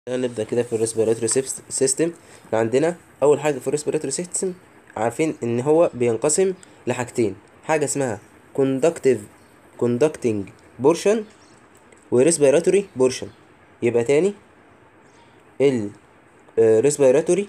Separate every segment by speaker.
Speaker 1: نبدأ كده في الريسبيراتوري سيستم عندنا أول حاجة في الريسبيراتوري سيستم عارفين إن هو بينقسم لحاجتين حاجة اسمها conductive conducting portion و respiratory portion يبقى تاني ال respiratory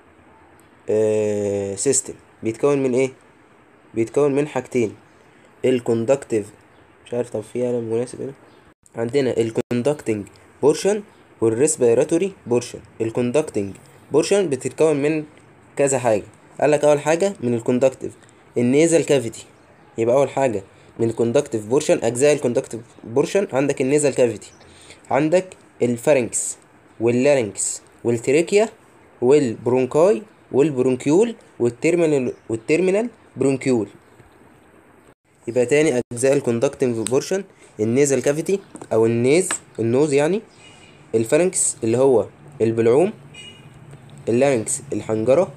Speaker 1: سيستم بيتكون من ايه بيتكون من حاجتين الكوندكتيف مش عارف طب في قلم مناسب هنا عندنا الكوندكتنج بورشن والريسبيراتوري بورشن الكوندكتنج بورشن بتتكون من كذا حاجه قال لك اول حاجه من الكوندكتيف النيزل كافيتي يبقى اول حاجه من الكوندكتيف بورشن اجزاء الكوندكتيف بورشن عندك النيزل كافيتي عندك الفارنكس واللارنكس والتريكيا والبرونكاي والبرونكيول والتيرمينال والتيرمينال برونكيول يبقى تاني اجزاء الكوندكتنج بورشن النيزل كافيتي او النيز النوز يعني الفارنكس اللي هو البلعوم اللارنكس الحنجرة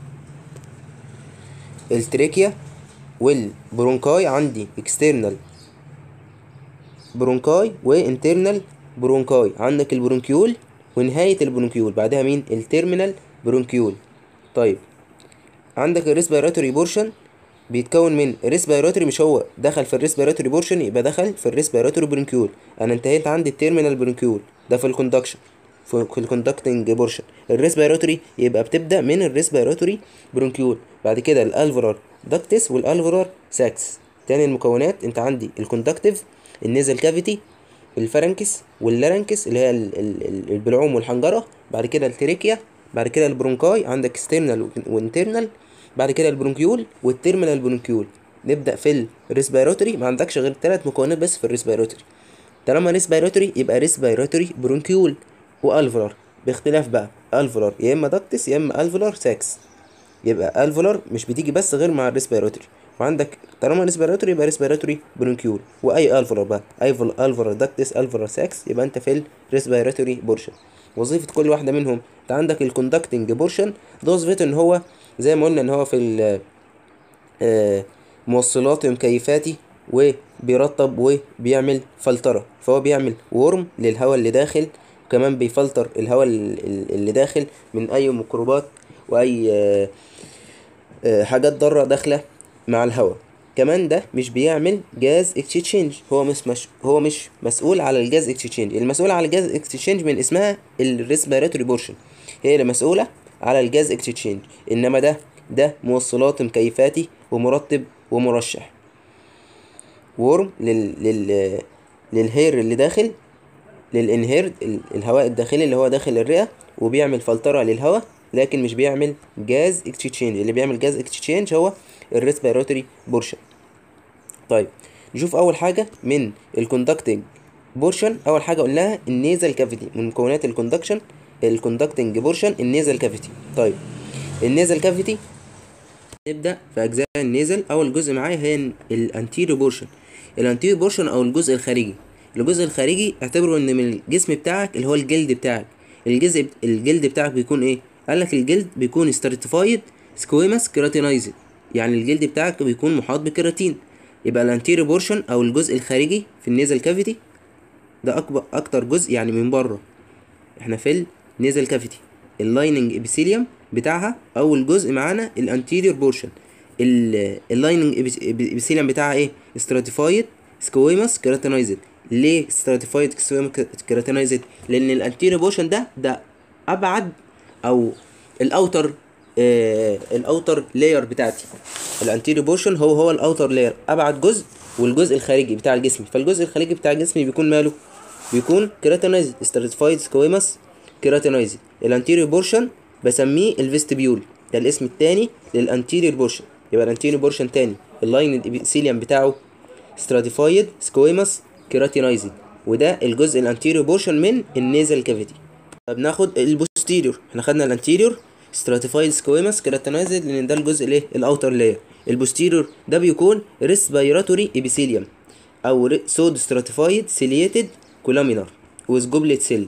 Speaker 1: التريكيا والبرونكاي عندي اكسترنال برونكاي وانترنال برونكاي عندك البرونكيول ونهاية البرونكيول بعدها مين التيرمينال برونكيول طيب عندك الريسبيراتوري بورشن بيتكون من ريسبيراتوري مش هو دخل في الريسبيراتوري بورشن يبقى دخل في الريسبيراتوري برونكيول انا انتهيت عندي التيرمينال برونكيول ده في الكوندكشن في الكوندكتنج بورشن الريسبيراتوري يبقى بتبدا من الريسبيراتوري برونكيول بعد كده الالفرار داكتس والالفرار ساكس تاني المكونات انت عندي الكوندكتيف النيزل كافيتي الفرنكس واللارنكس اللي هي البلعوم والحنجره بعد كده التريكيا بعد كده البرونكاي عندك اكسترنال وانترنال بعد كده البرونكيول والتيرمينال برونكيول نبدا في الريسبيراتوري ما عندكش غير ثلاث مكونات بس في الريسبيراتوري طالما ريسبيراتوري يبقى ريسبيراتوري برونكيول والفولار باختلاف بقى الفولار يا اما داكتس يا اما الفولار ساكس يبقى الفولار مش بتيجي بس غير مع الريسبيراتوري وعندك طالما ريسبيراتوري يبقى ريسبيراتوري برونكيول واي الفولار بقى اي الفولار داكتس الفولار ساكس يبقى انت في الريسبيراتوري بورشن وظيفه كل واحده منهم انت عندك الكوندكتنج بورشن ده وظيفته ان هو زي ما قلنا ان هو في موصلات ومكيفاتي وبيرطب وبيعمل فلترة فهو بيعمل ورم للهواء اللي داخل وكمان بيفلتر الهواء اللي داخل من اي ميكروبات واي حاجات ضارة داخلة مع الهواء كمان ده مش بيعمل جاز اكسشينج هو مش, مش هو مش مسؤول على الجاز اكسشينج المسؤول على الجاز اكسشينج من اسمها الريسبيراتوري بورشن هي اللي مسؤولة على الجاز اكسشينج انما ده ده موصلات مكيفاتي ومرطب ومرشح ورم لل لل للهير اللي داخل للانهير الهواء الداخلي اللي هو داخل الرئة وبيعمل فلترة للهواء لكن مش بيعمل جاز اكسشينج اللي بيعمل جاز اكسشينج هو الريسبيراتوري بورشن طيب نشوف اول حاجة من الكوندكتنج بورشن اول حاجة قلناها النيزل كافيتي من مكونات الكوندكشن الكوندكتنج بورشن النيزل كافيتي طيب النيزل كافيتي نبدا في اجزاء النيزل اول جزء معايا هي الانتيريو بورشن الانتيريو بورشن او الجزء الخارجي الجزء الخارجي اعتبره ان من الجسم بتاعك اللي هو الجلد بتاعك الجزء الجلد بتاعك بيكون ايه قال لك الجلد بيكون ستراتيفايد سكويمس كيراتينايزد يعني الجلد بتاعك بيكون محاط بكيراتين يبقى الانتيريو بورشن او الجزء الخارجي في النيزل كافيتي ده اكبر اكتر جزء يعني من بره احنا في النيزل كافيتي اللايننج ابيثيليوم بتاعها اول جزء معانا الانتيريور بورشن اللايننج ابيثيليوم بتاعها ايه ستراتيفايد سكويمس كيراتينايزد ليه ستراتيفايد سكويمس كيراتينايزد لان الانتيريور بورشن ده ده ابعد او الاوتر آه الاوتر لاير بتاعتي الانتيريور بورشن هو هو الاوتر لاير ابعد جزء والجزء الخارجي بتاع الجسم فالجزء الخارجي بتاع الجسم بيكون ماله بيكون كيراتينايزد ستراتيفايد سكويمس كيراتينايزد الانتيريور بورشن بسميه الفيستبيول ده الاسم التاني للانتيريور بورشن يبقى الانتيريور بورشن تاني اللاين الابيثيليوم بتاعه ستراتيفايد سكويمس كيراتينايزد وده الجزء الانتيريور بورشن من النيزل كافيتي طب ناخد البوستيريور احنا خدنا الانتيريور ستراتيفايد سكويمس كيراتينايزد لان ده الجزء الايه الاوتر لاير البوستيريور ده بيكون ريسبيراتوري ابيثيليوم او سود ستراتيفايد سيليتد كولامينار ويز جوبلت سيل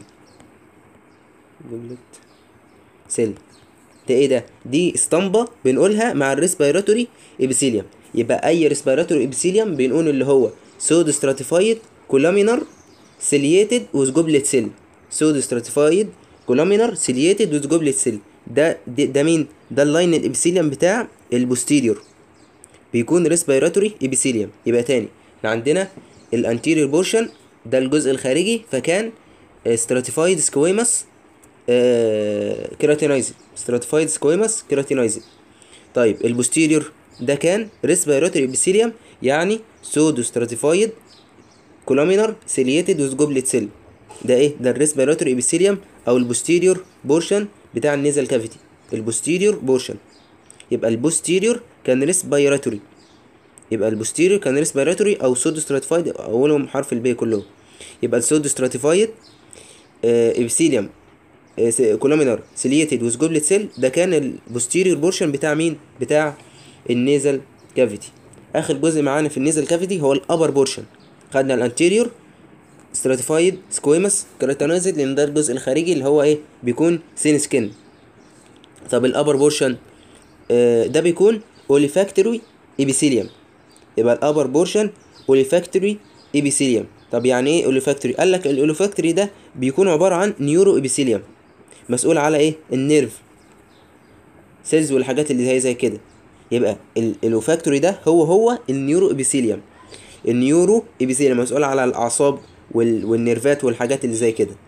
Speaker 1: جوبلت سيل ده ايه ده دي اسطمبه بنقولها مع الريسبيراتوري ابيثيليوم يبقى اي ريسبيراتوري ابيثيليوم بنقول اللي هو سود ستراتيفايد كولامينار سيليتد ويز جوبلت سيل سود ستراتيفايد كولومينر سيلييتد وذ جوبلت سيل ده ده, ده مين ده اللاين الابيثيليوم بتاع البوستيريور بيكون ريسبيراتوري ابيثيليوم يبقى تاني احنا عندنا الانتيريور بورشن ده الجزء الخارجي فكان ستراتيفايد سكويمس كيراتينايزد ستراتيفايد سكويمس كيراتينايزد طيب البوستيريور ده كان ريسبيراتوري ابيثيليوم يعني سودو ستراتيفايد كولومينر سيلييتد وذ جوبلت سيل ده ايه ده الريسبيراتوري ابيثيليوم او البوستيريور بورشن بتاع النيزل كافيتي البوستيريور بورشن يبقى البوستيريور كان ريسبيراتوري يبقى البوستيريور كان ريسبيراتوري او سودو ستراتيفايد اولهم حرف البي كلهم يبقى السودو ستراتيفايد ابيثيليوم كولومينر سيلييتد وذ جوبلت سيل ده كان البوستيريور بورشن بتاع مين بتاع النيزل كافيتي اخر جزء معانا في النيزل كافيتي هو الابر بورشن خدنا الانتيريور ستراتيفايد سكويمس كريتانايزد لان ده الجزء الخارجي اللي هو ايه بيكون سين سكين طب الابر بورشن آه ده بيكون اوليفاكتوري ابيثيليوم يبقى الابر بورشن اوليفاكتوري ابيثيليوم طب يعني ايه اوليفاكتوري قال لك الاوليفاكتوري ده بيكون عباره عن نيورو ابيثيليوم مسؤول على ايه النيرف سيلز والحاجات اللي هي زي كده يبقى الاوليفاكتوري ده هو هو النيورو ابيثيليوم النيورو ابيثيليوم مسؤول على الاعصاب وال... والنيرفات والحاجات اللي زي كده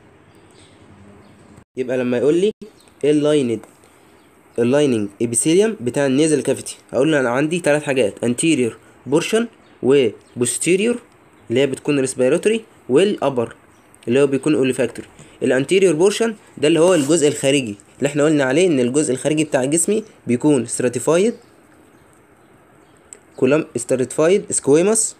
Speaker 1: يبقى لما يقول لي ايه اللايند اللايننج ابيثيليوم بتاع النيزل كافيتي اقول له انا عندي ثلاث حاجات انتيريور بورشن وبوستيريور اللي هي بتكون ريسبيراتوري والابر اللي هو بيكون اوليفاكتوري الانتيريور بورشن ده اللي هو الجزء الخارجي اللي احنا قلنا عليه ان الجزء الخارجي بتاع جسمي بيكون ستراتيفايد كولم ستراتيفايد سكويمس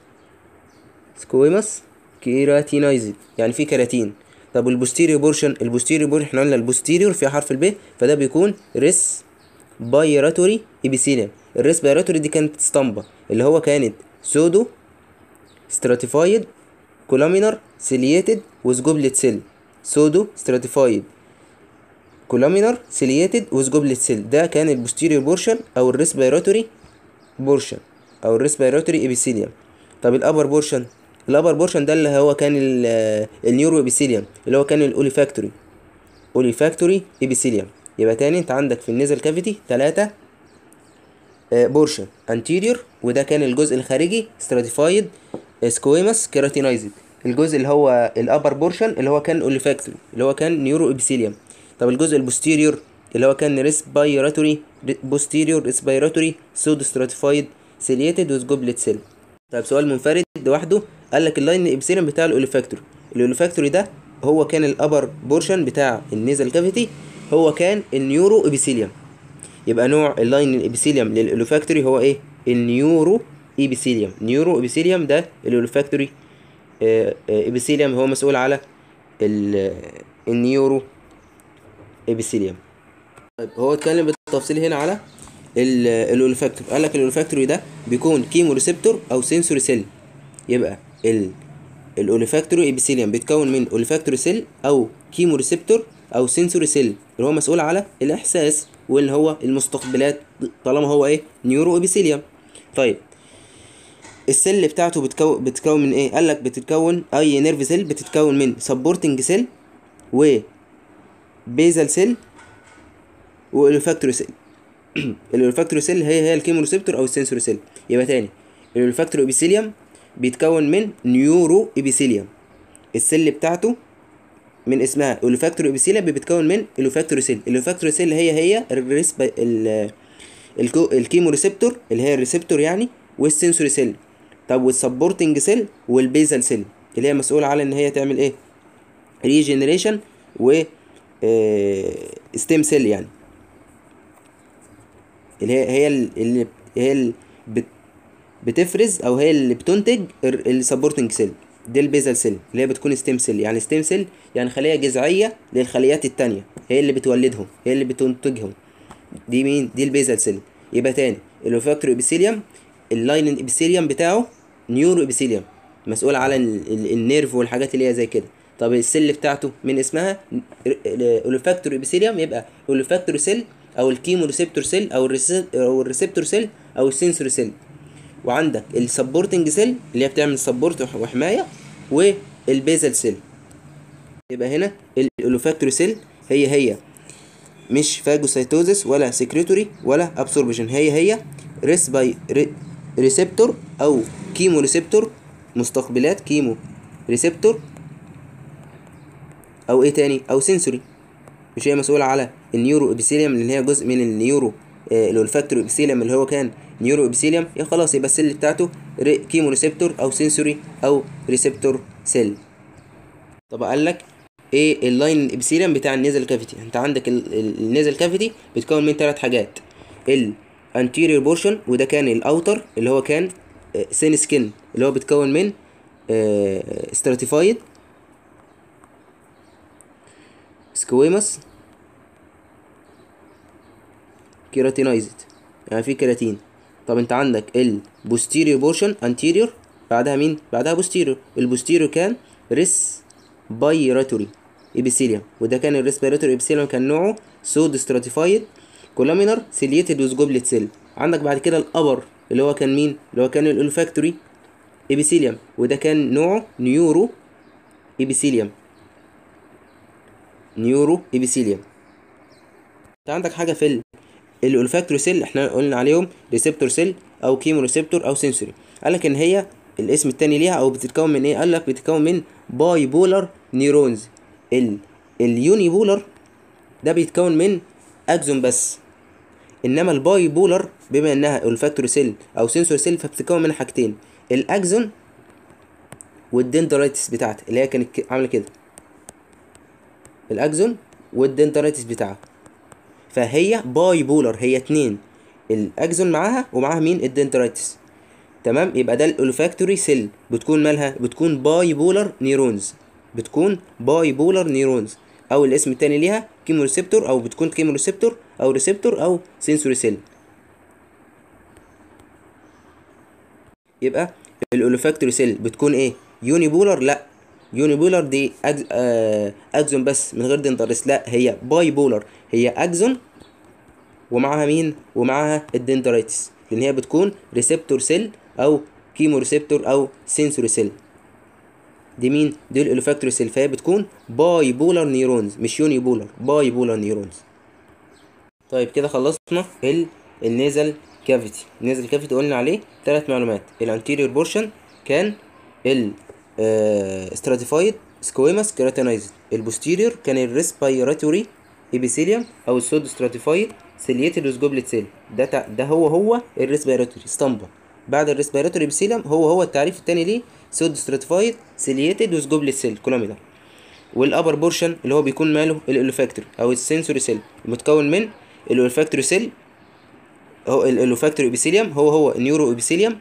Speaker 1: سكويمس كيراتينايزد يعني في كيراتين طب والبوستيريور بورشن البوستيريور بورشن احنا قلنا البوستيريور فيها حرف الب فده بيكون ريس بايراتوري ابيثيليوم الريس بايراتوري دي كانت اسطمبة اللي هو كانت سودو ستراتيفايد كولامينر سيلييتد وذ جوبلت سيل سودو ستراتيفايد كولامينر سيلييتد وذ جوبلت سيل ده كان البوستيريور بورشن او الريسبيراتوري بورشن او الريسبيراتوري ابيثيليوم طب الابر بورشن الابر بورشن ده اللي هو كان النيورو ابيثيليوم اللي هو كان الاوليفاكتوري اوليفاكتوري ابيثيليوم يبقى تاني انت عندك في النيزل كافيتي ثلاثة بورشن انتيريور وده كان الجزء الخارجي ستراتيفايد سكويمس كيراتينايزد الجزء اللي هو الابر بورشن اللي هو كان اوليفاكتوري اللي هو كان نيورو ابيثيليوم طب الجزء البوستيريور اللي هو كان ريسبيراتوري بوستيريور ريسبيراتوري سودو ستراتيفايد سيلييتد وذ جوبلت سيل طيب سؤال منفرد لوحده قال لك اللاين ابسيليوم بتاع الاوليفاكتوري الاوليفاكتوري ده هو كان الابر بورشن بتاع النيزل كافيتي هو كان النيورو ابيثيليوم يبقى نوع اللاين الابيثيليوم للاوليفاكتوري هو ايه النيورو ابيثيليوم نيورو ابيثيليوم ده الاوليفاكتوري ابيثيليوم هو مسؤول على النيورو ابيثيليوم طيب هو اتكلم بالتفصيل هنا على الاولفاكتوري قال لك الاولفاكتوري ده بيكون كيمو ريسبتور او سنسوري سيل يبقى ال الاولفاكتوري ابيثيليوم بيتكون من اولفاكتوري سيل او كيمو ريسبتور او سنسوري سيل اللي هو مسؤول على الاحساس واللي هو المستقبلات طالما هو ايه نيورو ابيثيليوم طيب السيل بتاعته بتكون بتتكون من ايه قال لك بتتكون اي نيرف سيل بتتكون من سبورتنج سيل و بيزال سيل واولفاكتوري سيل الاولفاكتوري سيل هي هي الكيمو ريسبتور او السنسوري سيل يبقى تاني الاولفاكتوري ابيثيليوم بيتكون من نيورو ابيثيليوم السيل بتاعته من اسمها اولفاكتوري ابيثيليوم بيتكون من الاولفاكتوري سيل الاولفاكتوري سيل هي هي الريسب ال الكيمو ريسبتور اللي هي الريسبتور يعني والسنسوري سيل طب والسبورتنج سيل والبيزال سيل اللي هي مسؤولة على ان هي تعمل ايه ريجنريشن و ستيم سيل يعني اللي هي هي اللي هي اللي بت بتفرز او هي اللي بتنتج السبورتنج سيل دي البيزال سيل اللي هي بتكون ستيم سيل يعني ستيم سيل يعني خليه جذعيه للخليات التانية هي اللي بتولدهم هي اللي بتنتجهم دي مين دي البيزال سيل يبقى تاني الاوفاكتوري ابيثيليوم اللاين ابيثيليوم بتاعه نيورو ابيثيليوم مسؤول على النيرف والحاجات اللي هي زي كده طب السيل بتاعته من اسمها اولفاكتوري ابيثيليوم يبقى اولفاكتوري سيل او الكيمو ريسبتور سيل او او الريسبتور سيل او السنسوري سيل وعندك السبورتنج سيل اللي هي بتعمل سبورت وحمايه والبيزل سيل يبقى هنا الاولفاكتوري سيل هي هي مش فاجوسايتوزس ولا سكريتوري ولا ابسوربشن هي هي ريس باي ريسبتور او كيمو ريسبتور مستقبلات كيمو ريسبتور او ايه تاني او سنسوري مش هي مسؤولة على النيورو ابيثيليوم اللي هي جزء من النيورو آه الولفاكتوري ابيثيليوم اللي هو كان نيورو ابيثيليوم يا خلاص يبقى السيل بتاعته ري كيمو ريسبتور او سنسوري او ريسبتور سيل طب قال لك ايه اللاين الابيثيليوم بتاع النيزل كافيتي انت عندك النيزل كافيتي بيتكون من ثلاث حاجات الانتيريور بورشن وده كان الاوتر اللي هو كان سين سكين اللي هو بيتكون من ستراتيفايد سكويمس كيراتينايزد يعني في كيراتين طب انت عندك البوستيريور بورشن انتيريور بعدها مين بعدها بوستيريور البوستيريور كان ريس بايراتوري ابيثيليوم وده كان الريسبيراتوري ابيثيليوم كان نوعه سود ستراتيفايد كولامينر سيليتد ويز جوبلت سيل عندك بعد كده الابر اللي هو كان مين اللي هو كان الالفاكتوري ابيثيليوم وده كان نوعه نيورو ابيثيليوم نيورو ابيثيليوم انت عندك حاجه في الالفاكتوري سيل احنا قلنا عليهم ريسبتور سيل او كيمو ريسبتور او سنسوري قال لك ان هي الاسم التاني ليها او بتتكون من ايه قال لك بتتكون من باي بولر نيورونز ال اليوني بولر ده بيتكون من اكزون بس انما الباي بولر بما انها الفاكتوري سيل او سنسور سيل فبتتكون من حاجتين الاكزون والدندرايتس بتاعتها اللي هي كانت عامله كده الاكزون والدندرايتس بتاعها فهي باي بولر هي اتنين الاكزون معاها ومعاها مين الدندرايتس تمام يبقى ده الولفاكتوري سيل بتكون مالها بتكون باي بولر نيرونز بتكون باي بولر نيرونز او الاسم التاني ليها كيمو ريسبتور او بتكون كيمو ريسبتور او ريسبتور او سنسوري سيل يبقى الاولفاكتوري سيل بتكون ايه يوني بولر لا يوني بولر دي أجز... آه... اكزون بس من غير دندرس لا هي باي بولر هي اكزون ومعاها مين ومعاها الدندرايتس لان هي بتكون ريسبتور سيل او كيمو ريسبتور او سنسوري سيل دي مين دي الاولفاكتوري سيل فهي بتكون باي بولر نيرونز مش يوني بولر باي بولر نيرونز طيب كده خلصنا ال النيزل كافيتي النيزل كافيتي قلنا عليه ثلاث معلومات الانتيريور بورشن كان ال ستراتيفايد سكويماس كيراتينايزد البوستيريور كان الريسبيراتوري ابيثيليوم او السود ستراتيفايد سيليتد ويز جوبلت سيل ده تع... ده هو هو الريسبيراتوري اسطمبه بعد الريسبيراتوري ابيثيليوم هو هو التعريف الثاني ليه سود ستراتيفايد سيليتد ويز جوبلت سيل كولوميدال والابر بورشن اللي هو بيكون ماله الالوفاكتوري او السنسوري سيل متكون من الالوفاكتوري سيل هو الالوفاكتوري ابيثيليوم هو هو النيورو ابيثيليوم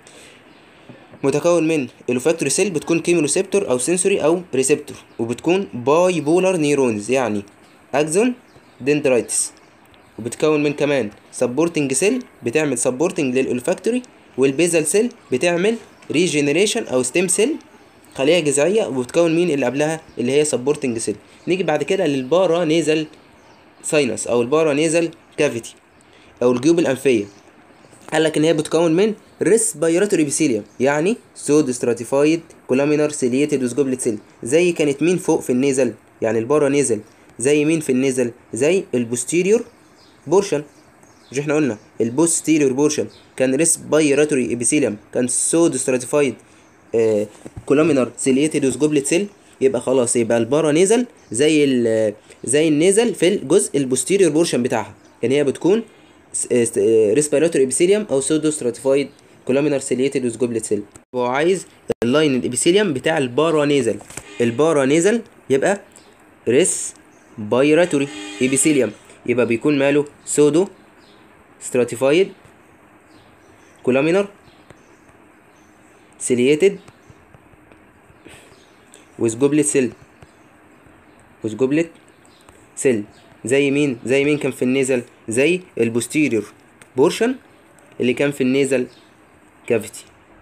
Speaker 1: متكون من الوفاكتوري سيل بتكون كيمو ريسبتور او سنسوري او ريسبتور وبتكون باي بولر نيرونز يعني اكزون دندرايتس وبتكون من كمان سبورتنج سيل بتعمل سبورتنج للالفاكتوري والبيزل سيل بتعمل ريجينيريشن او ستيم سيل خليه جذعيه وبتكون مين اللي قبلها اللي هي سبورتنج سيل نيجي بعد كده للبارا نيزل ساينس او البارا نيزل كافيتي او الجيوب الانفيه قال لك ان هي بتكون من ريسبيراتوري ابيثيليوم يعني سود ستراتيفايد كولامينار سيليتد وسجوبلت سيل زي كانت مين فوق في النيزل يعني البارا نيزل زي مين في النيزل زي البوستيريور بورشن مش احنا قلنا البوستيريور بورشن كان ريسبيراتوري ابيثيليوم كان سود ستراتيفايد آه كولامينار سيليتد وسجوبلت سيل يبقى خلاص يبقى البارا نيزل زي ال زي النيزل في الجزء البوستيريور بورشن بتاعها يعني هي بتكون ريسبيراتوري ابيثيليوم او سودو ستراتيفايد كولامينار سيليتد وسجوبلت سيل هو عايز اللاين الابيثيليوم بتاع البارا نيزل البارا نيزل يبقى ريس بايراتوري ابيثيليوم يبقى بيكون ماله سودو ستراتيفايد كولامينار سيليتد وسجوبلت سيل وسجوبلت سيل زي مين زي مين كان في النيزل زي البوستيريور بورشن اللي كان في النيزل كافيتي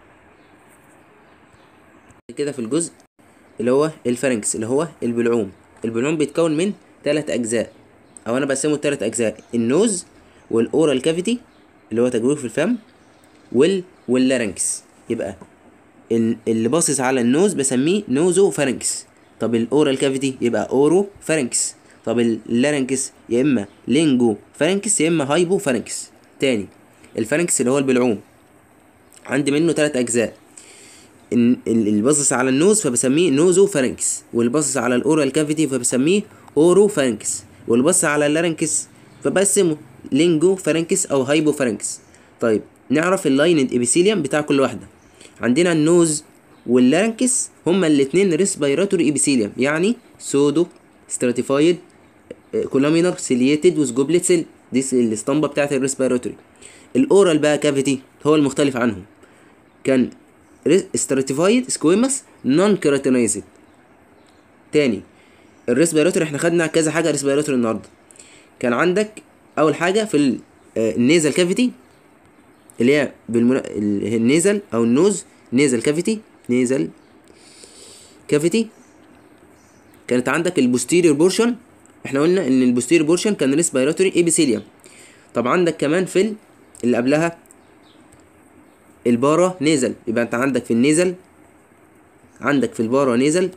Speaker 1: كده في الجزء اللي هو الفارنكس اللي هو البلعوم البلعوم بيتكون من ثلاث اجزاء او انا بقسمه ثلاث اجزاء النوز والاورال كافيتي اللي هو تجويف الفم وال واللارنكس يبقى اللي باصص على النوز بسميه نوزو فارنكس طب الاورال كافيتي يبقى اورو فارنكس طب اللارنكس يا اما لينجو فارنكس يا اما هايبو فارنكس تاني الفارنكس اللي هو البلعوم عندي منه ثلاث اجزاء ال- ال- اللي باصص على النوز فبسميه نوزو فارنكس واللي باصص على الاورال كافيتي فبسميه اورو فارنكس واللي باصص على اللارنكس فبقسمه لينجو فارنكس او هايبو فارنكس طيب نعرف اللايند ابيثيليوم بتاع كل واحده عندنا النوز واللارنكس هما الاتنين ريسبيراتوري ابيثيليوم يعني سودو ستراتيفايد كولامينر سيليتد وسجوبلت سيل دي س- الاسطمبه بتاعت الريسبيراتوري الاورال بقى كافيتي هو المختلف عنهم كان ستراتيفايد سكويمس نون كيراتينايزد تاني الريسبيراتوري احنا خدنا كذا حاجه ريسبيراتوري النهارده كان عندك اول حاجه في ال- آه، النيزل كافيتي اللي هي بالمنا... اللي هي النيزل او النوز نيزل كافيتي نيزل كافيتي كانت عندك البوستيريور بورشن احنا قلنا ان البوستيريور بورشن كان ريسبيراتوري ايبيثيليوم طب عندك كمان في ال- اللي قبلها البارا نيزل يبقى انت عندك في النيزل عندك في البارا نيزل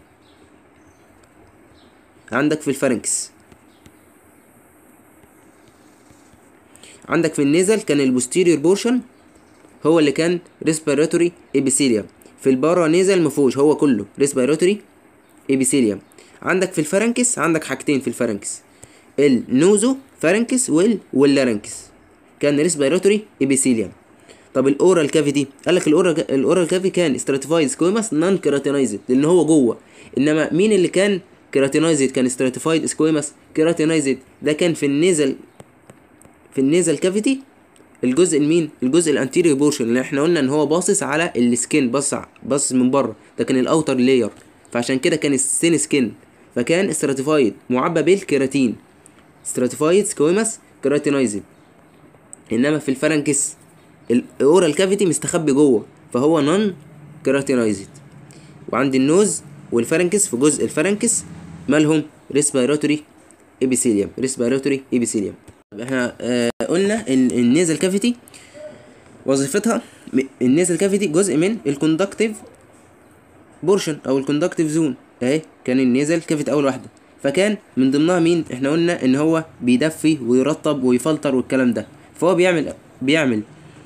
Speaker 1: عندك في الفارنكس عندك في النيزل كان البوستيريور بورشن هو اللي كان ريسبيراتوري ابيثيليوم في البارا نيزل مفهوش هو كله ريسبيراتوري ابيثيليوم عندك في الفارنكس عندك حاجتين في الفارنكس النوزو فارنكس وال واللارنكس كان ريسبيراتوري ابيثيليوم طب الاورال كافيتي قال لك الاورال الاورال كافيتي كان ستراتيفايد سكويمس نون كيراتينايزد لان هو جوه انما مين اللي كان كيراتينايزد كان ستراتيفايد سكويمس كيراتينايزد ده كان في النيزل في النيزل كافيتي الجزء المين الجزء الانتيريور بورشن اللي احنا قلنا ان هو باصص على السكين باصص باصص من بره ده كان الاوتر لاير فعشان كده كان السين سكين فكان ستراتيفايد معبى بالكيراتين ستراتيفايد سكويمس كيراتينايزد انما في الفرنكس الاورال كافيتي مستخبي جوه فهو نون كيراتينايزد وعندي النوز والفرنكس في جزء الفرنكس مالهم ريسبيراتوري ابيثيليوم ريسبيراتوري ابيثيليوم احنا آه قلنا ان النيزل كافيتي وظيفتها م- النيزل كافيتي جزء من الكوندكتيف بورشن او الكوندكتيف زون اهي كان النيزل كافيتي اول واحده فكان من ضمنها مين احنا قلنا ان هو بيدفي ويرطب ويفلتر والكلام ده فهو بيعمل بيعمل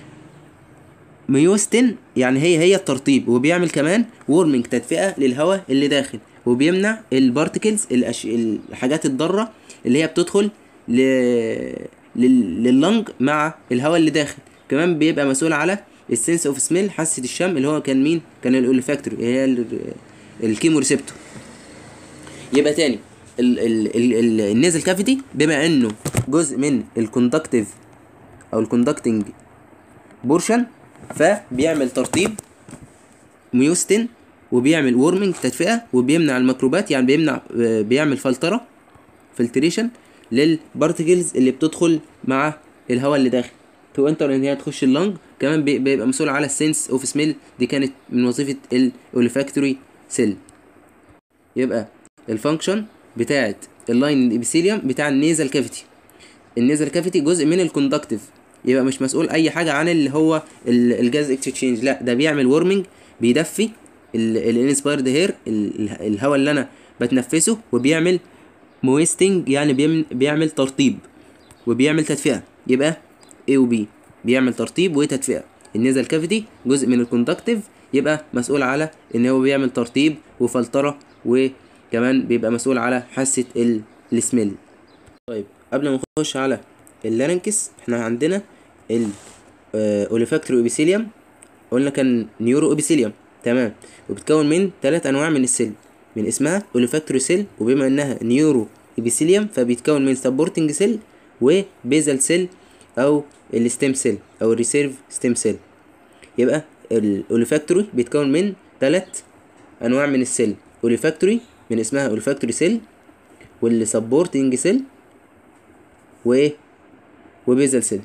Speaker 1: ميوستن يعني هي هي الترطيب وبيعمل كمان وورمنج تدفئه للهواء اللي داخل وبيمنع البارتكلز الأش... الحاجات الضاره اللي هي بتدخل ل... لل... لللنج مع الهواء اللي داخل كمان بيبقى مسؤول على السنس اوف سميل حاسه الشم اللي هو كان مين كان الاولفاكتوري هي ال... الكيمو ريسبتور يبقى تاني ال... ال... ال... ال... النيزل كافيتي بما انه جزء من الكوندكتيف او الكوندكتنج بورشن فبيعمل ترطيب ميوستن وبيعمل وورمنج تدفئه وبيمنع الميكروبات يعني بيمنع آه، بيعمل فلتره فلتريشن للبارتكلز اللي بتدخل مع الهواء اللي داخل تو انتر ان هي تخش اللنج كمان بي- بيبقى مسؤول على السنس اوف سميل دي كانت من وظيفه الاولفاكتوري سيل يبقى الفانكشن بتاعت اللاين ابيثيليوم بتاع النيزل كافيتي النيزل كافيتي جزء من الكوندكتيف يبقى مش مسؤول اي حاجه عن اللي هو ال- الجاز اكستشينج لا ده بيعمل وورمنج بيدفي الانسبايرد هير الهواء اللي انا بتنفسه وبيعمل مويستنج يعني بيعمل, بيعمل ترطيب وبيعمل تدفئه يبقى A و B بيعمل ترطيب وتدفئه النيزل كافيتي جزء من الكوندكتيف يبقى مسؤول على ان هو بيعمل ترطيب وفلتره وكمان بيبقى مسؤول على حاسه ال- السميل طيب قبل ما نخش على اللارنكس احنا عندنا ال اوليفاكتوري ابيثيليوم قلنا كان نيورو ابيثيليوم تمام وبتكون من ثلاث انواع من السيل من اسمها اوليفاكتوري سيل وبما انها نيورو ابيثيليوم فبيتكون من سبورتنج سيل وبيزل سيل او الستيم سيل او الريسيرف ستيم سيل يبقى الاوليفاكتوري بيتكون من ثلاث انواع من السيل اوليفاكتوري من اسمها اوليفاكتوري سيل واللي سبورتنج سيل وايه وبيزل سيل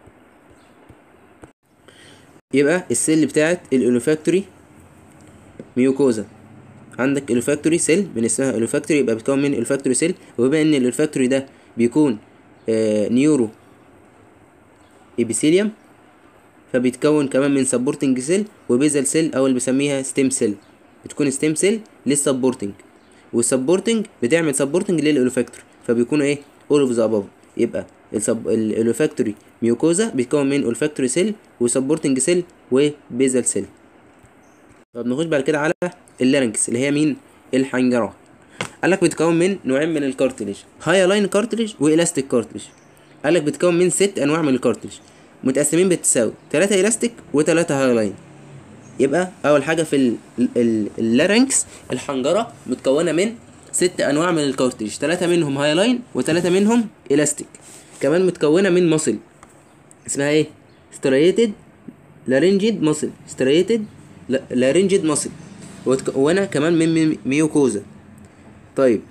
Speaker 1: يبقى السيل بتاعت الاولوفاكتوري ميوكوزا عندك الاولوفاكتوري سيل من اسمها الاولوفاكتوري يبقى بيتكون من الاولوفاكتوري سيل وبما ان الاولوفاكتوري ده بيكون آه نيورو ابيثيليوم فبيتكون كمان من سبورتنج سيل وبيزل سيل او اللي بيسميها ستيم سيل بتكون ستيم سيل للسبورتنج والسبورتنج بتعمل سبورتنج للاولوفاكتوري فبيكونوا ايه all of the above يبقى الولفاكتوري ميوكوزا بيتكون من olfactory سيل وسبورتنج سيل وبيزل سيل طب نخش بعد كده على اللارنكس اللي هي مين الحنجره قال لك بتتكون من نوعين من الكارتليج هايلاين كارتليج والاستيك كارتليج قال لك بتتكون من ست انواع من الكارتليج متقسمين بالتساوي ثلاثة الاستيك وثلاثة هايلاين يبقى اول حاجه في ال- ال- اللارنكس الحنجره متكونه من ست انواع من الكارتريج ثلاثه منهم هايلاين وثلاثه منهم الاستيك كمان متكونه من مصل اسمها ايه ستريتد لارنجيد مصل ستريتد لارنجيد مصل وانا كمان من مي- ميوكوزا طيب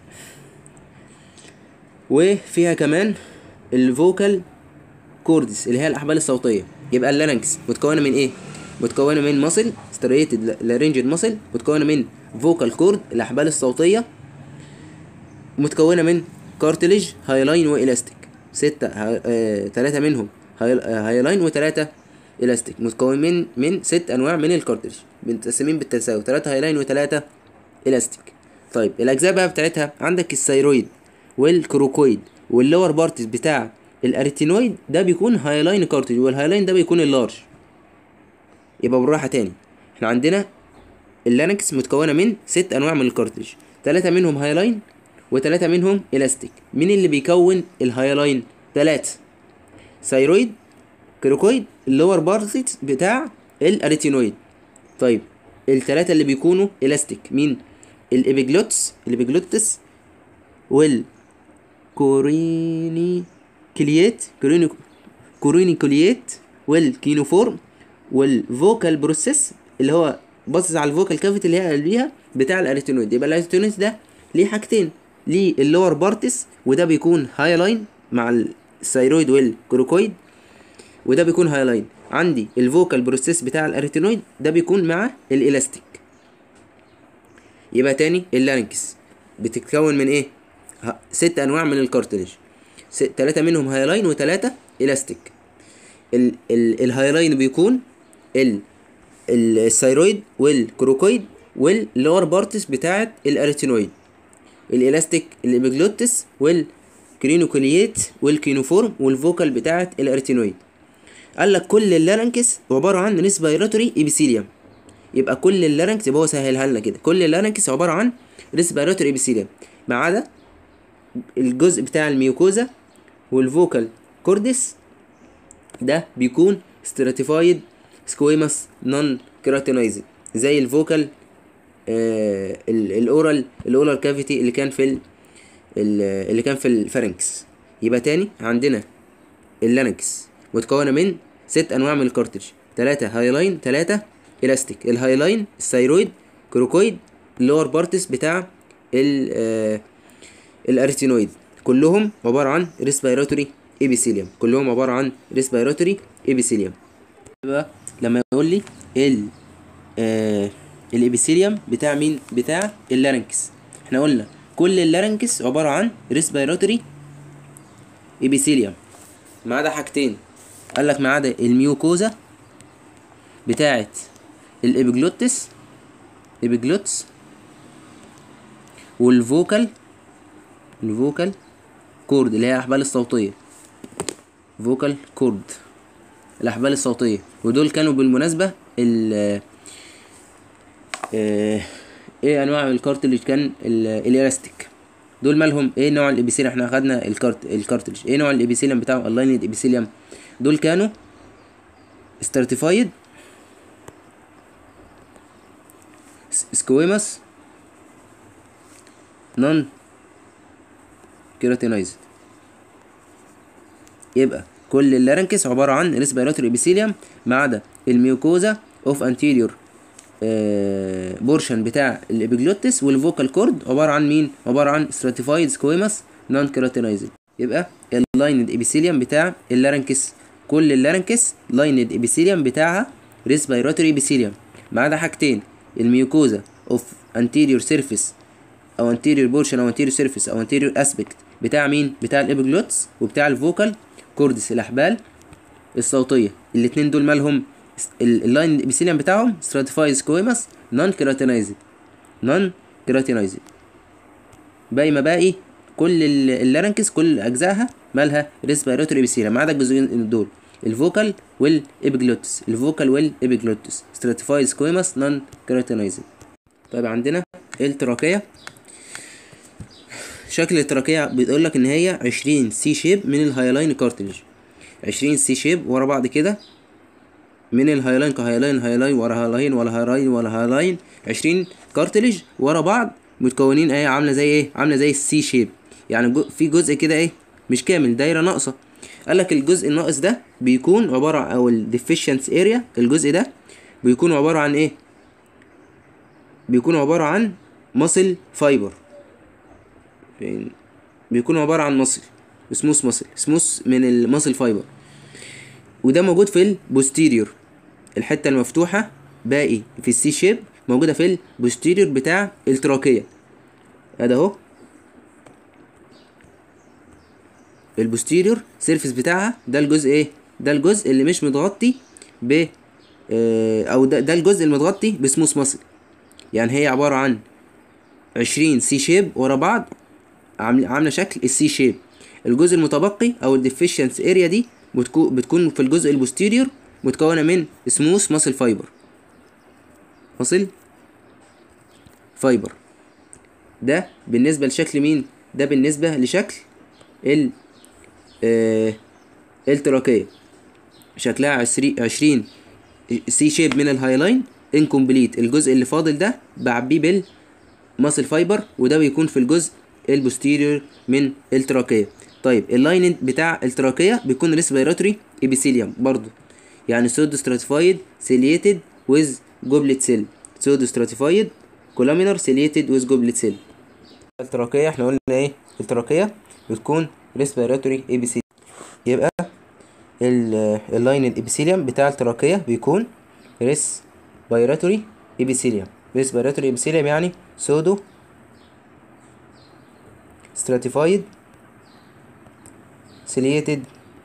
Speaker 1: وفيها كمان الفوكال كوردس اللي هي الاحبال الصوتيه يبقى اللارنكس متكونه من ايه متكونه من مصل ستريتد لارنجيد مصل متكونه من فوكال كورد الاحبال الصوتيه متكونه من كارتليج هايلاين والاستيك ستة ها... آه... تلاتة منهم هاي... آه... هايلاين وتلاتة الاستيك متكون من من ست انواع من الكارتليج متقسمين بالتساوي تلاتة هايلاين وتلاتة الاستيك طيب الاجزاء بقى بتاعتها عندك الثيرويد والكروكويد واللور بارتس بتاع الاريتينويد ده بيكون هايلاين كارتليج والهايلاين ده بيكون اللارج يبقى بالراحه تاني احنا عندنا اللانكس متكونه من ست انواع من الكارتليج ثلاثه منهم هايلاين وثلاثه منهم الاستيك مين اللي بيكون الهايلاين ثلاثه ثيرويد كروكويد اللور بارتس بتاع الاريتينويد طيب الثلاثه اللي بيكونوا الاستيك مين الابيجلوتس الابيجلوتس وال كوريني كليات كوريني كوريني كليات والكينوفورم والفوكال بروسيس اللي هو باصص على الفوكال كافيتي اللي هي قبليها بتاع الاريتينويد يبقى الاريتينويد ده ليه حاجتين ليه اللور بارتس وده بيكون هايلاين مع الثيرويد والكروكويد وده بيكون هايلاين عندي الفوكال بروسيس بتاع الاريتينويد ده بيكون مع الالاستيك يبقى تاني اللارنكس بتتكون من ايه ه- ست انواع من الكارتليج س- تلاتة منهم هايلاين وتلاتة الاستيك ال ال الهايلاين بيكون ال ال- الثيرويد والكروكويد واللور بارتس بتاعة الاريتينويد الالاستيك الابيجلوتس والكرينوكوليات والكينوفورم والفوكال بتاعة الاريتينويد قال لك كل اللارنكس عبارة عن ريسبيراتوري ابيثيليوم يبقى كل اللارنكس يبقى هو سهلها لنا كده كل اللارنكس عبارة عن ريسبيراتوري ابيثيليوم ما عدا الجزء بتاع الميوكوزا والفوكال كوردس ده بيكون ستراتيفايد سكويماس نون كيراتينايزد زي الفوكال آه ال- الاورال الاورال كافيتي اللي كان في ال- ال- اللي كان في الفارنكس يبقى تاني عندنا اللانكس متكونه من ست انواع من الكارتريج ثلاثة هايلاين ثلاثة الاستيك الهايلاين الثيرويد كروكويد اللور بارتس بتاع ال آه الاريتينويد كلهم عبارة عن ريسبيراتوري ابيثيليوم كلهم عبارة عن ريسبيراتوري ابيثيليوم يبقى لما يقول لي ال آه الابيثيليوم بتاع مين بتاع اللارنكس احنا قلنا كل اللارنكس عبارة عن ريسبيراتوري ابيثيليوم ما عدا حاجتين قال لك ما عدا الميوكوزا بتاعت الابيجلوتس ابيجلوتس والفوكال الفوكال كورد اللي هي الاحبال الصوتيه فوكال كورد الاحبال الصوتيه ودول كانوا بالمناسبه ال آه، ايه انواع الكارتلج كان ال- الالاستيك دول مالهم ايه نوع الابيثيليوم احنا اخدنا الكارت الكارتلج ايه نوع الابيثيليوم بتاعهم اللايند ابيثيليوم دول كانوا ستراتيفايد سكويماس نون كيراتينايزد يبقى كل اللارنكس عبارة عن ريسبيراتوري ابيثيليوم ما عدا الميوكوزا اوف انتيريور بورشن بتاع الابيجلوتس والفوكال كورد عبارة عن مين؟ عبارة عن ستراتيفايد سكويماس نون كيراتينايزد يبقى اللايند ابيثيليوم بتاع اللارنكس كل اللارنكس لايند ابيثيليوم بتاعها ريسبيراتوري ابيثيليوم ما عدا حاجتين الميوكوزا اوف انتيريور سيرفيس او anterior portion او anterior surface او anterior aspect بتاع مين بتاع الابيجلوتس وبتاع الفوكال كوردس الاحبال الصوتيه الاتنين دول مالهم اللاين ابيثيليوم بتاعهم stratified squamous non keratinized non keratinized باقي ما باقي كل ال- اللارنكس كل اجزائها مالها ريسبيراتوري ابيثيليوم ما عدا الجزئين دول الفوكال والابيجلوتس الفوكال والابيجلوتس ستراتيفايد سكويماس نون كيراتينايزنج طيب عندنا التراكية شكل التراكية بيقول لك ان هي 20 سي شيب من الهايلاين كارتلج 20 سي شيب ورا بعض كده من الهايلاين كهايلاين هايلاين ورا هايلاين ولا هايلاين ولا هايلاين 20 كارتلج ورا بعض متكونين ايه عامله زي ايه عامله زي السي شيب يعني جو في جزء كده ايه مش كامل دايره ناقصه قال لك الجزء الناقص ده بيكون عباره عن او الديفيشنس اريا الجزء ده بيكون عباره عن ايه بيكون عباره عن ماسل فايبر فين بيكون عباره عن ماسل سموث ماسل سموث من الماسل فايبر وده موجود في البوستيريور الحته المفتوحه باقي في السي شيب موجوده في البوستيريور بتاع التراكيه ادي اهو البوستيريور سيرفيس بتاعها ده الجزء ايه ده الجزء اللي مش متغطي ب آه، او ده, ده الجزء المتغطي بسموث ماسل يعني هي عباره عن 20 سي شيب ورا بعض عامله عامله شكل السي شيب الجزء المتبقي او الديفيشنس اريا دي بتكون بتكون في الجزء البوستيريور متكونه من سموث ماسل فايبر ماسل فايبر ده بالنسبه لشكل مين ده بالنسبه لشكل ال آه التراكيه شكلها عشري- 20 سي شيب من الهايلاين انكمبليت الجزء اللي فاضل ده بعبيه بال ماسل فايبر وده بيكون في الجزء البوستيريور من التراكيه طيب اللاين بتاع التراكيه بيكون ريسبيراتوري ابيثيليوم برضو يعني سودو ستراتيفايد سيليتد ويز جوبلت سيل سودو ستراتيفايد كولامينر سيليتد ويز جوبلت سيل التراكيه احنا قلنا ايه التراكيه بتكون ريسبيراتوري ابيثيليوم يبقى اللاين الابيثيليوم بتاع التراكيه بيكون ريسبيراتوري ابيثيليوم ريسبيراتوري ابيثيليوم يعني سودو stratified ciliated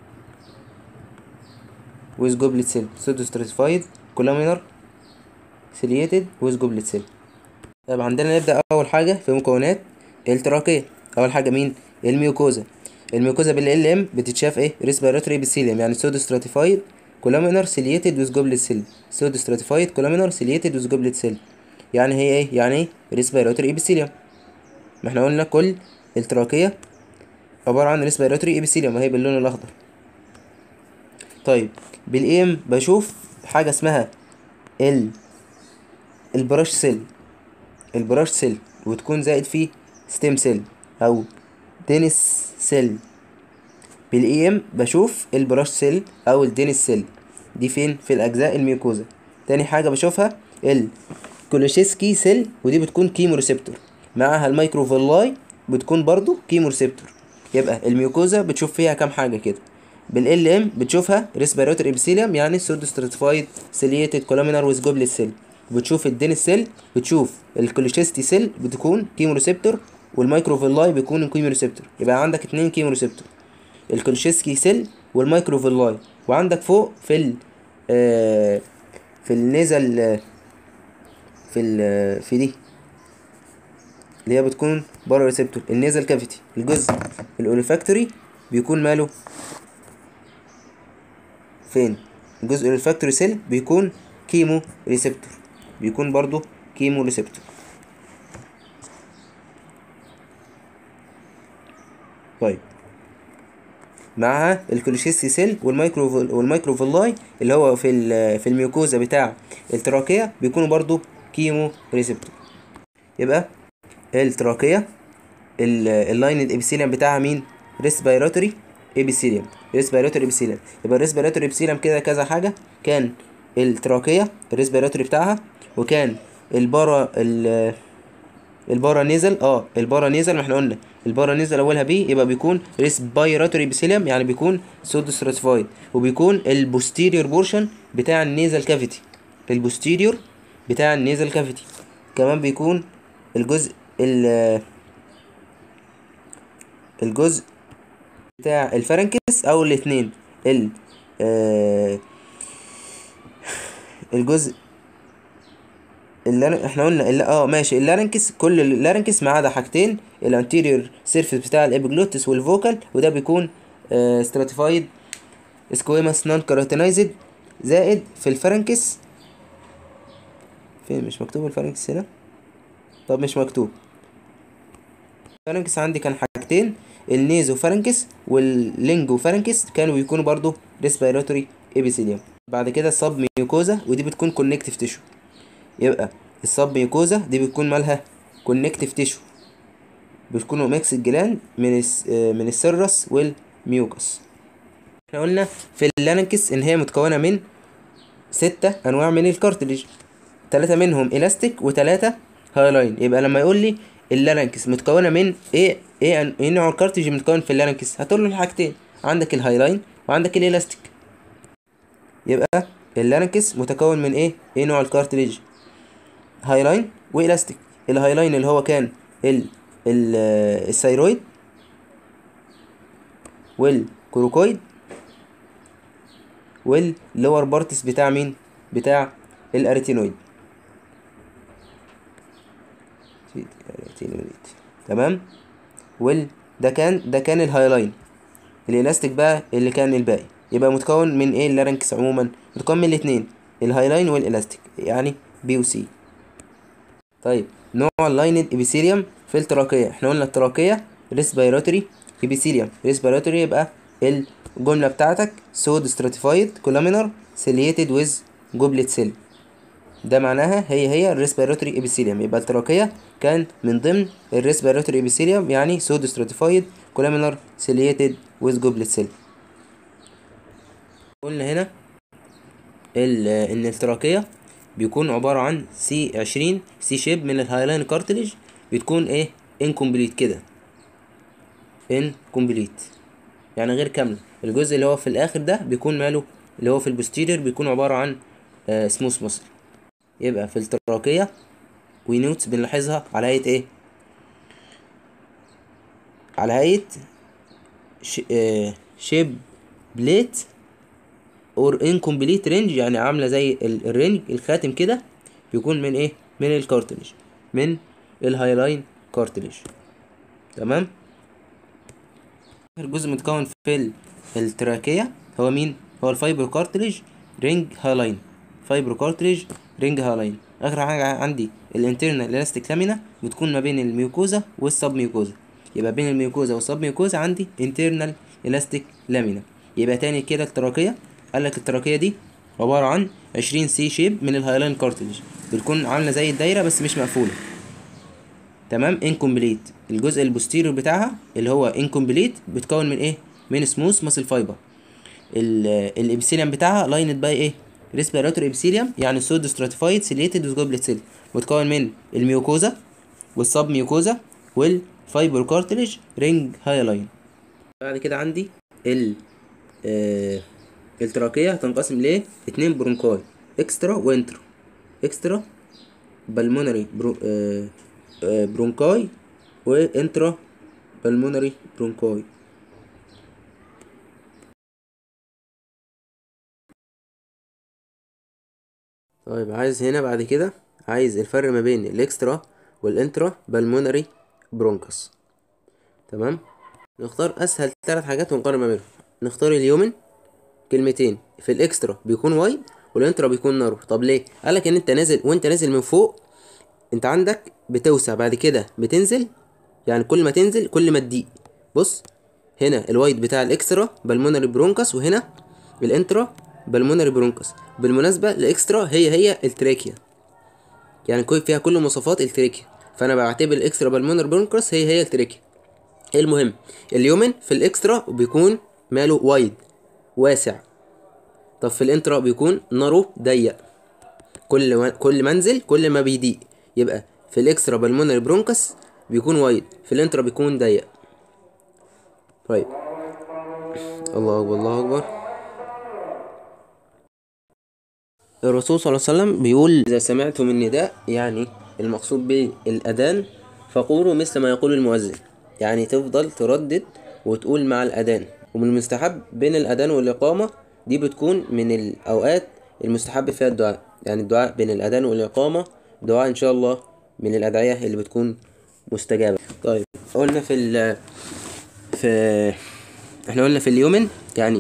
Speaker 1: with goblet cell pseudo stratified columnar ciliated with goblet cell طيب عندنا نبدأ أول حاجة في مكونات التراكية أول حاجة مين الميوكوزا الميوكوزا بال ام بتتشاف ايه ريسبيراتوري ابيثيليوم يعني سودو ستراتيفايد كولامينر سيليتد ويز جوبلت سيل سودو ستراتيفايد كولامينر سيليتد ويز جوبلت سيل يعني هي ايه يعني ايه ريسبيراتوري ابيثيليوم ما احنا قلنا كل التراكية عبارة عن ريسبيراتوري ابيثيليوم وهي باللون الأخضر طيب بالإيم بشوف حاجة اسمها ال البراش سيل البراش سيل وتكون زائد فيه ستيم سيل أو دينس سيل بالاي ام بشوف البراش سيل او الدينس سيل دي فين في الاجزاء الميوكوزا تاني حاجه بشوفها الكولوشيسكي سيل ودي بتكون كيمو ريسبتور معاها المايكروفيلاي بتكون برضو كيمو ريسبتور يبقى الميوكوزا بتشوف فيها كام حاجه كده بالال ام بتشوفها ريسبيراتوري ابيثيليوم يعني سودو ستراتيفايد سيليتد كولامينار ويز جوبلت سيل بتشوف الدينس سيل بتشوف الكولوشيستي سيل بتكون كيمو ريسبتور والمايكروفيلاي بيكون كيمو ريسبتور يبقى عندك اتنين كيمو ريسبتور الكولوشيسكي سيل والمايكروفيلاي وعندك فوق في ال آه في النيزل آه، في ال آه، في دي اللي هي بتكون بارا ريسبتور النيزل كافيتي الجزء الاولفاكتوري بيكون ماله فين الجزء الاولفاكتوري سيل بيكون كيمو ريسبتور بيكون برضو كيمو ريسبتور طيب معها الكولوشيستي سيل والمايكرو والمايكروفيلاي اللي هو في ال- في الميوكوزا بتاع التراكيه بيكونوا برضو كيمو ريسبتور يبقى التراكيه ال- اللاين الابيثيليوم بتاعها مين ريسبيراتوري ابيثيليوم ريسبيراتوري ابيثيليوم يبقى الريسبيراتوري ابيثيليوم كده كذا حاجه كان التراكيه الريسبيراتوري بتاعها وكان البارا ال البارا نيزل اه البارا نيزل ما احنا قلنا البارا نيزل اولها بي يبقى بيكون ريسبيراتوري بيسيليوم يعني بيكون سودو ستراتيفايد وبيكون البوستيريور بورشن بتاع النيزل كافيتي البوستيريور بتاع النيزل كافيتي كمان بيكون الجزء ال الجزء بتاع الفرنكس او الاثنين ال آه الجزء اللار... احنا قلنا الل... اه ماشي اللارنكس كل اللارنكس ما عدا حاجتين الانتيريور سيرفيس بتاع الابيجلوتس والفوكال وده بيكون ستراتيفايد سكويماس نون كاراتينايزد زائد في الفرنكس فين مش مكتوب الفرنكس هنا طب مش مكتوب الفرنكس عندي كان حاجتين النيزو فرنكس واللينجو فرنكس كانوا بيكونوا برضو ريسبيراتوري ابيثيليوم بعد كده السب ميوكوزا ودي بتكون كونكتيف تيشو يبقى السب ميوكوزا دي بتكون مالها كونكتيف تيشو بتكون ميكس الجلاند من الس... من السيرس والميوكس احنا قلنا في اللانكس ان هي متكونه من ستة انواع من الكارتليج ثلاثة منهم الاستيك وثلاثة هايلاين يبقى لما يقول لي اللارنكس متكونه من ايه ايه ايه نوع الكارتليج متكون في اللارنكس هتقول له الحاجتين عندك الهايلاين وعندك الالاستيك يبقى اللارنكس متكون من ايه ايه نوع الكارتليج هايلاين والاستيك الهايلاين اللي هو كان ال ال الثيرويد والكروكويد واللور بارتس بتاع مين بتاع الاريتينويد تمام وال ده كان ده كان الهايلاين الالاستيك بقى اللي كان الباقي يبقى متكون من ايه اللارنكس عموما متكون من الاثنين الهايلاين والالاستيك يعني بي وسي طيب نوع اللايند ابيثيليوم في التراكية احنا قلنا التراكية ريسبيراتوري ابيثيليوم ريسبيراتوري يبقى الجملة بتاعتك سود ستراتيفايد كولامينر سيليتد ويز جوبلت سيل ده معناها هي هي الريسبيراتوري ابيثيليوم يبقى التراكية كان من ضمن الريسبيراتوري ابيثيليوم يعني سود ستراتيفايد كولامينر سيليتد ويز جوبلت سيل قلنا هنا ان التراكية بيكون عبارة عن سي عشرين سي شيب من الهايلاين كارتليج بتكون ايه انكمبليت كده انكمبليت يعني غير كاملة الجزء اللي هو في الاخر ده بيكون ماله اللي هو في البوستيرير بيكون عبارة عن آه سموث مصل يبقى في التراكية ونوتس بنلاحظها على هيئة ايه على هيئة ش... آه شيب بليت اور انكمبليت رينج يعني عامله زي الرينج الخاتم كده بيكون من ايه من الكارتليج من الهايلاين كارتليج تمام اخر جزء متكون في التراكية هو مين هو الفايبر كارتليج رينج هايلاين فايبر كارتليج رينج هايلاين اخر حاجه عندي الانترنال الاستيك لامينا بتكون ما بين الميوكوزا والسب ميوكوزا يبقى بين الميوكوزا والسب ميوكوزا عندي انترنال الاستيك لامينا يبقى تاني كده التراكية قال لك التراكية دي عبارة عن عشرين سي شيب من الهايلاين كارتليج بتكون عاملة زي الدايرة بس مش مقفولة تمام انكمبليت الجزء البوستيريور بتاعها اللي هو انكمبليت بتكون من ايه من سموث ماسل فايبر الابسيليوم بتاعها لايند باي ايه ريسبيراتوري ابسيليوم يعني سود ستراتيفايد سيليتد وذ جوبلت سيل متكون من الميوكوزا والسب ميوكوزا والفايبر كارتليج رينج هايلاين بعد كده عندي ال آه التراكية هتنقسم ل اتنين برونكاي اكسترا وانترا اكسترا بالمونري برو آه آه برونكاي وانترا بالمونري برونكاي طيب عايز هنا بعد كده عايز الفرق ما بين الاكسترا والانترا بالمونري برونكس تمام نختار اسهل ثلاث حاجات ونقارن ما بينهم نختار اليومن كلمتين في الاكسترا بيكون وايد والانترا بيكون نارو طب ليه قالك ان انت نازل وانت نازل من فوق انت عندك بتوسع بعد كده بتنزل يعني كل ما تنزل كل ما تضيق بص هنا الوايد بتاع الاكسترا بالمونري برونكس وهنا الانترا بالمونري برونكس بالمناسبه الاكسترا هي هي التراكيا يعني كل فيها كل مواصفات التراكيا فانا بعتبر الاكسترا بالمونري برونكس هي هي التراكيا المهم اليومن في الاكسترا بيكون ماله وايد واسع طب في الانترا بيكون نارو ضيق كل ما كل ما انزل كل ما بيضيق يبقى في الاكسترا بالمونري برونكس بيكون وايد في الانترا بيكون ضيق طيب الله اكبر الله اكبر الرسول صلى الله عليه وسلم بيقول اذا سمعتم النداء يعني المقصود بالاذان فقولوا مثل ما يقول المؤذن يعني تفضل تردد وتقول مع الاذان ومن المستحب بين الأذان والإقامة دي بتكون من الأوقات المستحب فيها الدعاء يعني الدعاء بين الأذان والإقامة دعاء ان شاء الله من الادعيه اللي بتكون مستجابه طيب قلنا في ال في احنا قلنا في اليومن يعني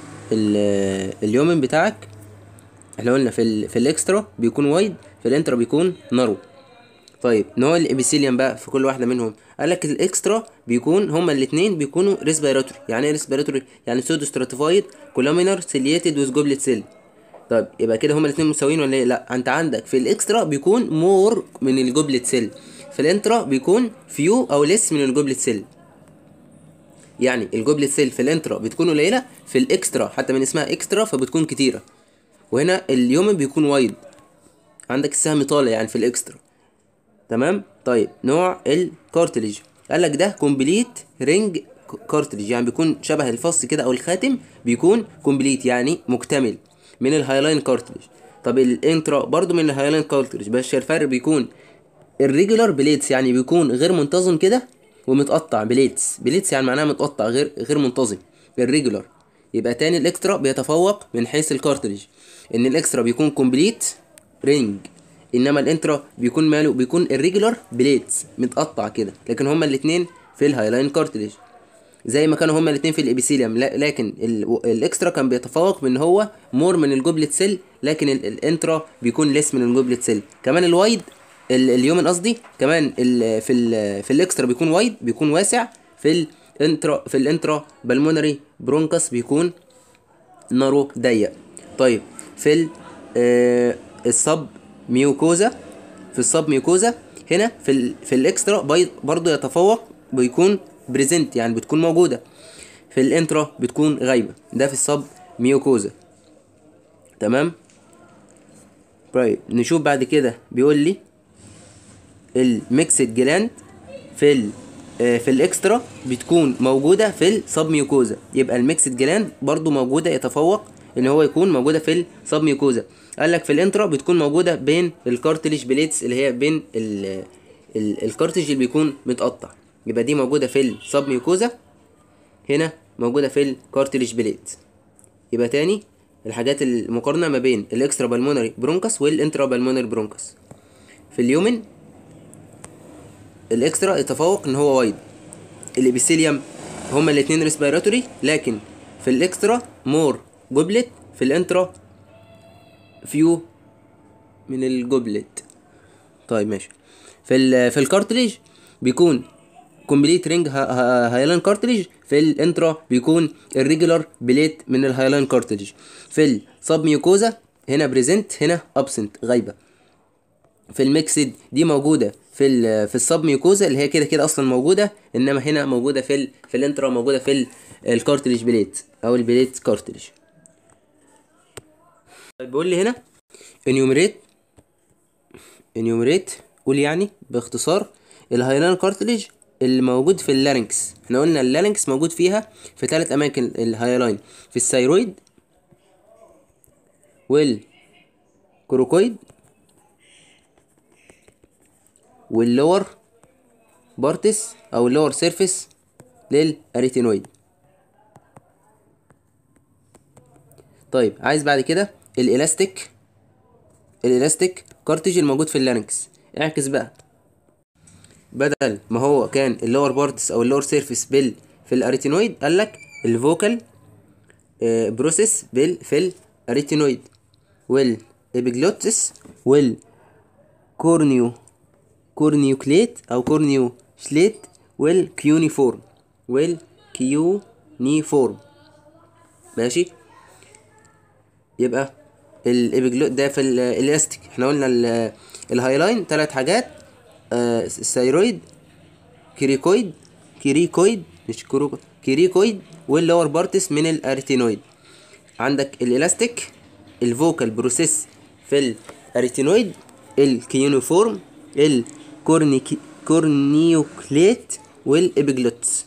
Speaker 1: ال- اليومن بتاعك احنا قلنا في ال... في الاكسترا بيكون وايد في الانترا بيكون نارو طيب نوع الابيثيليوم بقى في كل واحده منهم قال لك الاكسترا بيكون هما الاثنين بيكونوا ريسبيراتوري يعني ايه ريسبيراتوري يعني سودو ستراتيفايد كولامينر سيلياتد ويز جوبلت سيل طيب يبقى كده هما الاثنين مساويين ولا ايه لا انت عندك في الاكسترا بيكون مور من الجوبلت سيل في الانترا بيكون فيو او ليس من الجوبلت سيل يعني الجوبلت سيل في الانترا بتكون قليله في الاكسترا حتى من اسمها اكسترا فبتكون كتيره وهنا اليومن بيكون وايد عندك السهم طالع يعني في الاكسترا تمام طيب نوع الكارتليج قال لك ده كومبليت رينج كارتليج يعني بيكون شبه الفص كده او الخاتم بيكون كومبليت يعني مكتمل من الهايلاين كارتليج طب الانترا برضو من الهايلاين كارتليج بس الفرق بيكون الريجولار بليتس يعني بيكون غير منتظم كده ومتقطع بليتس بليتس يعني معناها متقطع غير غير منتظم الريجولار يبقى تاني الاكسترا بيتفوق من حيث الكارتليج ان الاكسترا بيكون كومبليت رينج انما الانترا بيكون ماله بيكون الريجولار بليتس متقطع كده لكن هما الاثنين في الهايلاين كارتليج زي ما كانوا هما الاثنين في الابيثيليوم لا- لكن ال- الاكسترا كان بيتفوق بان هو مور من الجوبلت سيل لكن ال- الانترا بيكون ليس من الجوبلت سيل كمان الوايد ال- اليومن قصدي كمان ال في ال في الاكسترا بيكون وايد بيكون واسع في الانترا في الانترا بالمونري برونكس بيكون نارو ضيق طيب في ال آه الصب ميوكوزا في الصب ميوكوزا هنا في ال في الاكسترا باي- برضو يتفوق بيكون بريزنت يعني بتكون موجوده في الانترا بتكون غايبه ده في الصب ميوكوزا تمام طيب نشوف بعد كده بيقول لي الميكسد جلاند في ال آه، في الاكسترا بتكون موجوده في السب ميوكوزا يبقى الميكسد جلاند برضو موجوده يتفوق ان هو يكون موجوده في السب ميوكوزا قال لك في الانترا بتكون موجوده بين الكارتليج بليتس اللي هي بين ال ال الكارتليج اللي بيكون متقطع يبقى دي موجوده في السب ميوكوزا هنا موجوده في الكارتليج بليت يبقى تاني الحاجات المقارنه ما بين الاكسترا بالمونري برونكس والانترا بالمونري برونكس في اليومن الاكسترا يتفوق ان هو وايد الابيثيليوم هما الاثنين ريسبيراتوري لكن في الاكسترا مور جوبلت في الانترا فيو من الجوبلت طيب ماشي في ال في الكارتليج بيكون كومبليت رينج هايلاين كارتليج في الانترا بيكون الريجولار بليت من الهايلاين كارتليج في السب ميوكوزا هنا بريزنت هنا ابسنت غايبه في الميكسد دي موجوده في ال في السب ميوكوزا اللي هي كده كده اصلا موجوده انما هنا موجوده في ال في الانترا موجوده في ال- الكارتليج بليت او البليت كارتليج طيب بيقول لي هنا انيومريت انيومريت قول يعني باختصار الهايلاين كارتليج اللي موجود في اللارynx احنا قلنا اللارynx موجود فيها في ثلاث اماكن الهايلاين في الثايرويد والكروكويد واللور بارتس او اللور سيرفيس للاريتينويد طيب عايز بعد كده الالاستيك الالاستيك كارتج الموجود في اللارynx اعكس بقى بدل ما هو كان اللور بارتس او اللور سيرفيس بال في الاريتينويد قال لك الفوكال بروسيس بال في الاريتينويد والابيجلوتس والكورنيو كورنيوكليت او كورنيو سليت والكيونيفورم والكيونيفورم ماشي يبقى الابيجلوت ده في ال- الاستيك احنا قلنا ال- الهايلاين ثلاث حاجات آه، الثايرويد كيريكويد كيريكويد مش كروكو كيريكويد واللور بارتس من الاريتينويد عندك الالاستيك الفوكال بروسيس في الاريتينويد الكيونيفورم الكورنيكي كورنيوكليت والابيجلوتس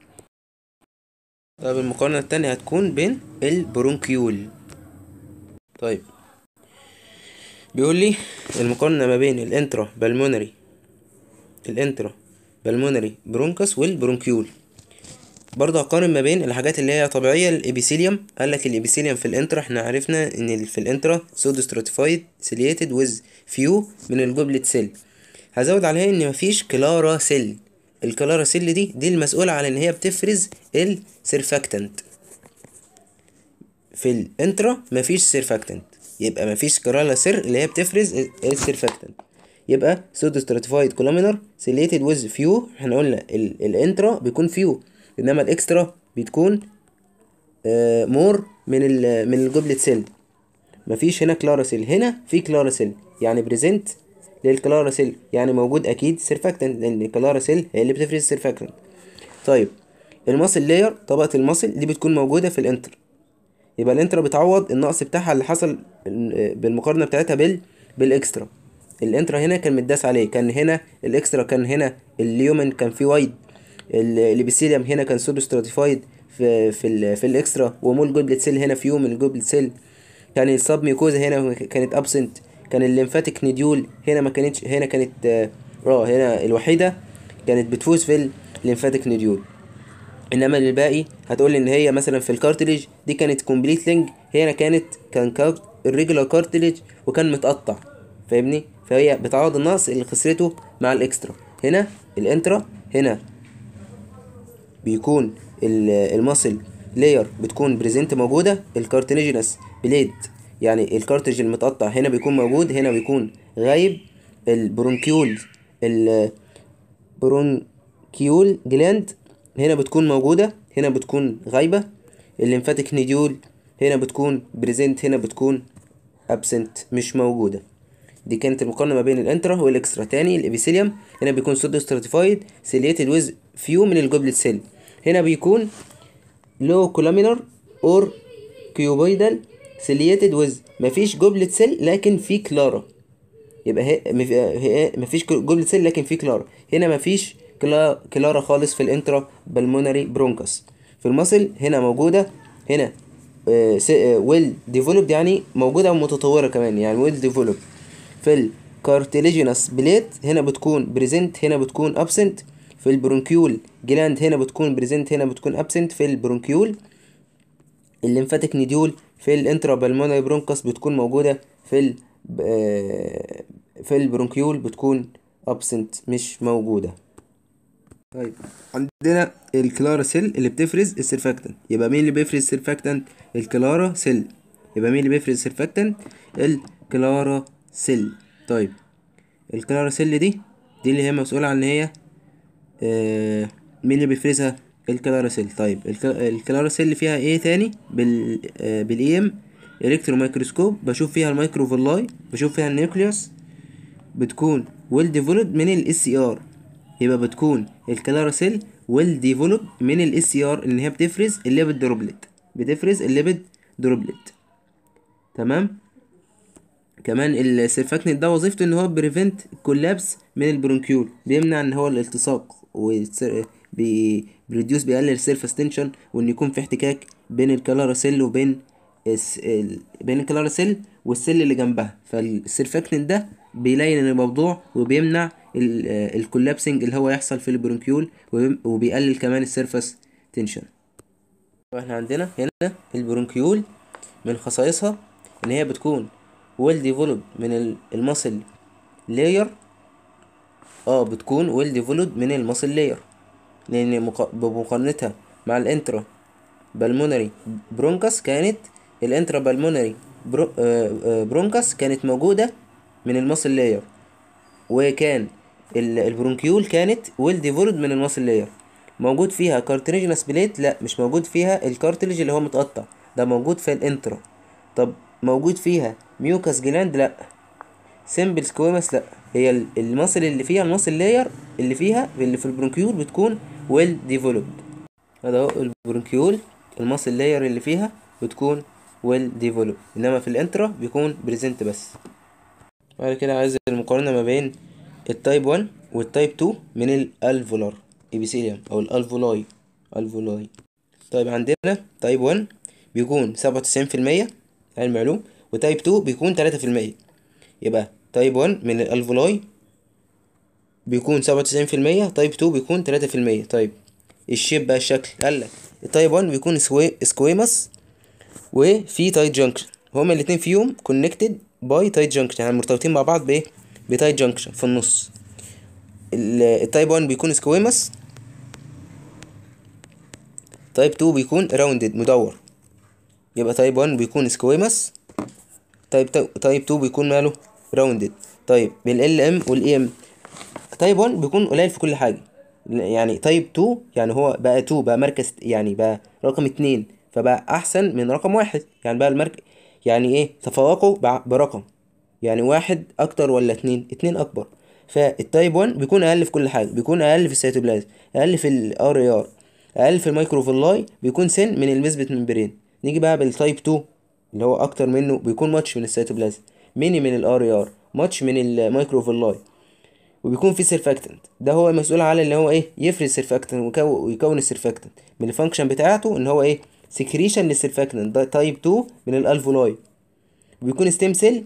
Speaker 1: طيب المقارنة التانية هتكون بين البرونكيول طيب بيقول لي المقارنة ما بين الانترا بالمونري الانترا بالمونري برونكس والبرونكيول برضه هقارن ما بين الحاجات اللي هي طبيعية الابيثيليوم قال لك الابيثيليوم في الانترا احنا عرفنا ان ال- في الانترا سودو ستراتيفايد سيليتد ويز فيو من الجوبلت سيل هزود عليها ان مفيش كلارا سيل الكلارا سيل دي دي المسؤولة على ان هي بتفرز السيرفاكتنت في الانترا مفيش سيرفاكتنت يبقى مفيش كرالا سير اللي هي بتفرز ال- السيرفاكتنت يبقى سودو ستراتيفايد كولومينر سيليتد ويز فيو احنا قلنا ال- الانترا بيكون فيو انما الاكسترا بتكون آه مور من ال من الجوبلت سيل مفيش هنا كلارا سيل هنا في كلارا سيل يعني بريزنت للكلارا سيل يعني موجود اكيد سيرفاكتنت لان الكلارا سيل هي اللي بتفرز السيرفاكتنت طيب الماسل لاير طبقة الماسل دي بتكون موجودة في الانتر يبقى الانترا بتعوض النقص بتاعها اللي حصل بالمقارنة بتاعتها بال بالاكسترا الانترا هنا كان متداس عليه كان هنا الاكسترا كان هنا اليومن كان فيه وايد ال- الابيثيليوم هنا كان سودو ستراتيفايد في في ال في الاكسترا ومول جوبلت سيل هنا فيو من الجوبلت سيل كان السب ميوكوزا هنا كانت ابسنت كان الليمفاتيك نيديول هنا ما كانتش هنا كانت اه آه، هنا الوحيده كانت بتفوز في الليمفاتيك نيديول انما الباقي هتقول ان هي مثلا في الكارتليج دي كانت كومبليت لينج هنا كانت كان الريجولار كارتليج وكان متقطع فاهمني فهي بتعوض النقص اللي خسرته مع الاكسترا هنا الانترا هنا بيكون ال- الماسل لاير بتكون بريزنت موجوده الكارتنيجينس بليد يعني الكارتريج المتقطع هنا بيكون موجود هنا بيكون غايب البرونكيول البرونكيول جلاند هنا بتكون موجوده هنا بتكون غايبه الليمفاتيك نيديول هنا بتكون بريزنت هنا بتكون ابسنت مش موجوده دي كانت المقارنه ما بين الانترا والاكسترا تاني الابيثيليوم هنا بيكون سودو ستراتيفايد سيليتد ويز فيو من الجوبلت سيل هنا بيكون لو كولامينر اور كيوبويدال سيليتد ويز مفيش جوبلت سيل لكن في كلارا يبقى هي مف- هي- مفيش جوبلت سيل لكن في كلارا هنا مفيش كلا كلارا خالص في الانترا بالمونري برونكس في المصل هنا موجوده هنا ويل ديفلوبد يعني موجوده ومتطوره كمان يعني ويل ديفلوبد في الكارتليجينس بليت هنا بتكون بريزنت هنا بتكون ابسنت في البرونكيول جلاند هنا بتكون بريزنت هنا بتكون ابسنت في البرونكيول الليمفاتيك نيديول في الانترا بالمونري برونكس بتكون موجوده في ال آه، في البرونكيول بتكون ابسنت مش موجوده طيب عندنا الكلارا سيل اللي بتفرز السيرفاكتنت يبقى مين اللي بيفرز السيرفاكتنت الكلارا سيل يبقى مين اللي بيفرز السيرفاكتنت الكلارا سيل طيب الكلارا سيل دي دي اللي هي مسؤولة عن ان هي آه مين اللي بيفرزها الكلارا سيل طيب الك- الكلارا سيل فيها ايه تاني بال آه بالاي ام الكترو مايكروسكوب بشوف فيها المايكروفيلاي بشوف فيها النيوكليوس بتكون ويل ديفلوبد من الاس سي ار يبقى بتكون الكلارا سيل ويل ديفلوبد من الاس سي ار ان هي بتفرز الليبيد دروبلت بتفرز الليبيد دروبلت تمام كمان السيرفاكتنت ده وظيفته ان هو بريفنت كولابس من البرونكيول بيمنع ان هو الالتصاق وبيريديوس بيقلل السيرفس تنشن وان يكون في احتكاك بين الكلارا سيل وبين الس... ال... بين الكلارا سيل والسيل اللي جنبها فالسيرفاكتنت ده بيلين الموضوع وبيمنع الكولابسنج اللي هو يحصل في البرونكيول وبيم- وبيقلل كمان السيرفس تنشن احنا عندنا هنا البرونكيول من خصائصها ان هي بتكون ويل ديفلوب من ال- الماسل لاير اه بتكون ويل ديفلوب من الماسل لاير لان مقا- بمقارنتها مع الانترا بالمونري برونكس كانت الانترا بالمونري برو آه آه برونكس كانت موجودة من الماسل لاير وكان ال- البرونكيول كانت ويل ديفلوبد من الماسل لاير موجود فيها كارتريجنس بليت لا مش موجود فيها الكارتليج اللي هو متقطع ده موجود في الانترا طب موجود فيها ميوكاس جلاند لا سيمبل سكويمس لا هي ال- المصل اللي فيها المصل لاير اللي فيها اللي في البرونكيول بتكون ويل ديفلوبد هذا هو البرونكيول المصل لاير اللي فيها بتكون ويل ديفلوبد انما في الانترا بيكون بريزنت بس بعد كده عايز المقارنة ما بين التايب 1 والتايب 2 من الالفولار ابيثيليوم او الالفولاي الفولاي طيب عندنا تايب 1 بيكون 97% علم معلوم وتايب 2 بيكون 3% يبقى تايب 1 من الالفولاي بيكون 97% تايب 2 بيكون 3% طيب الشيب بقى الشكل قال لك التايب 1 بيكون سوي سكويمس وفي تايت جانكشن هما الاتنين فيهم كونكتد باي تايت جانكشن يعني مرتبطين مع بعض بايه بتايت جانكشن في النص ال- التايب 1 بيكون سكويمس تايب 2 بيكون راوندد مدور يبقى تايب 1 بيكون سكويمس تايب تايب 2 بيكون ماله راوندد طيب ال ام والاي ام تايب 1 بيكون قليل في كل حاجه يعني تايب 2 يعني هو بقى 2 بقى مركز يعني بقى رقم 2 فبقى احسن من رقم واحد يعني بقى المركز يعني ايه تفوقوا بع- برقم يعني واحد اكتر ولا اتنين اتنين اكبر فالتايب 1 بيكون اقل في كل حاجه بيكون اقل في السيتوبلازم اقل في الار اي ار اقل في الميكروفيلاي بيكون سن من المثبت ممبرين نيجي بقى بالتايب 2 اللي هو اكتر منه بيكون ماتش من السيتوبلازم ميني من الار اي ار ماتش من الميكروفيلاي وبيكون في سيرفاكتنت ده هو مسؤول على اللي هو ايه يفرز سيرفاكتنت ويكون السيرفاكتنت من الفانكشن بتاعته ان هو ايه سكريشن للسيرفاكتنت ده تايب 2 من الالفولاي وبيكون ستيم سيل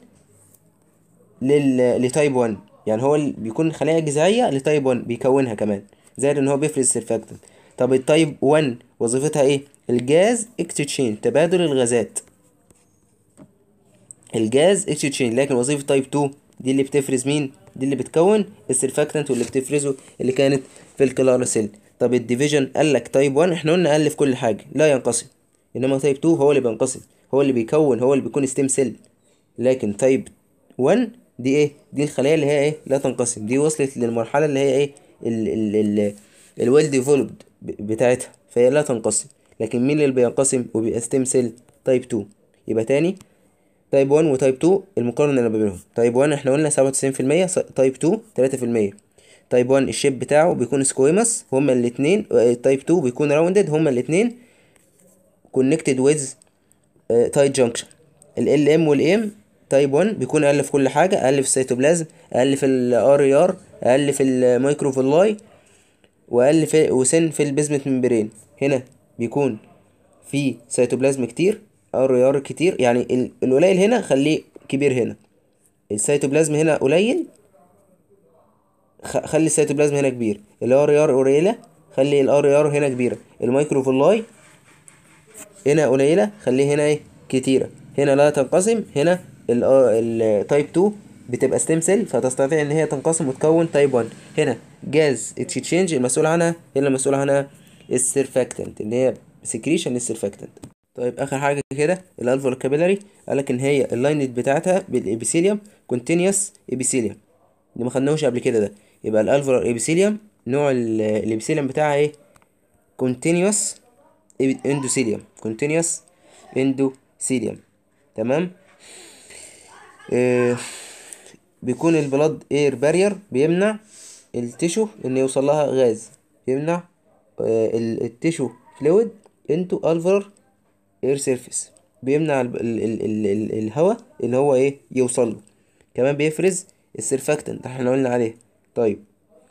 Speaker 1: لل لتايب 1 يعني هو ال- بيكون خلايا جذعيه لتايب 1 بيكونها كمان زائد ان هو بيفرز سيرفاكتنت طب التايب 1 وظيفتها ايه الجاز اكستشينج تبادل الغازات الجاز اكستشينج لكن وظيفه تايب 2 دي اللي بتفرز مين دي اللي بتكون السيرفاكتنت واللي بتفرزه اللي كانت في الكلاراسيل طب الديفيجن قال لك تايب 1 احنا قلنا الف كل حاجه لا ينقسم انما تايب 2 هو اللي بينقسم هو اللي بيكون هو اللي بيكون ستيم سيل لكن تايب 1 دي ايه دي الخلايا اللي هي ايه لا تنقسم دي وصلت للمرحله اللي هي ايه ال ال ال الويل ديفلوبد بتاعتها فهي لا تنقسم لكن مين اللي بينقسم وبيبقى ستيم سيل تايب 2 يبقى تاني تايب 1 وتايب 2 المقارنة اللي ما بينهم تايب 1 احنا قلنا 97% س- تايب 2 3% تايب 1 الشيب بتاعه بيكون سكويمس هما الاتنين آه، تايب 2 بيكون راوندد هما الاتنين كونكتد ويز تايت جانكشن ال ام والام تايب 1 بيكون اقل في كل حاجة اقل في السيتوبلازم اقل في الار اي ار اقل في الميكروفيلاي واقل في وسن في البيزمنت ممبرين هنا بيكون في سيتوبلازم كتير ار اي ار كتير يعني ال- القليل هنا خليه كبير هنا السيتوبلازم هنا قليل خ- خلي السيتوبلازم هنا كبير الار اي ار قليله خلي الار اي ار هنا كبيره الميكروفيلاي هنا قليله خليه هنا ايه كتيره هنا لا تنقسم هنا التايب 2 بتبقى ستيم سيل فتستطيع ان هي تنقسم وتكون تايب 1 هنا جاز اكسشينج المسؤول عنها هنا المسؤول عنها السيرفاكتنت اللي هي سكريشن للسيرفاكتنت طيب اخر حاجه كده الالفولار كابيلاري قالك ان هي اللاينت بتاعتها بالابيثيليوم كونتينيوس ابيثيليوم دي ما خدناهوش قبل كده ده يبقى الالفولار ابيثيليوم نوع ال- الابيثيليوم بتاعها ايه كونتينيوس اندوثيليوم كونتينيوس اندوثيليوم تمام آه بيكون البلاد اير بارير بيمنع التشو ان يوصل لها غاز يمنع آه ال- التشو فلويد انتو الفولار اير سيرفيس بيمنع ال ال ال ال ال الهواء ان هو ايه يوصل له كمان بيفرز السيرفاكتنت احنا قلنا عليه طيب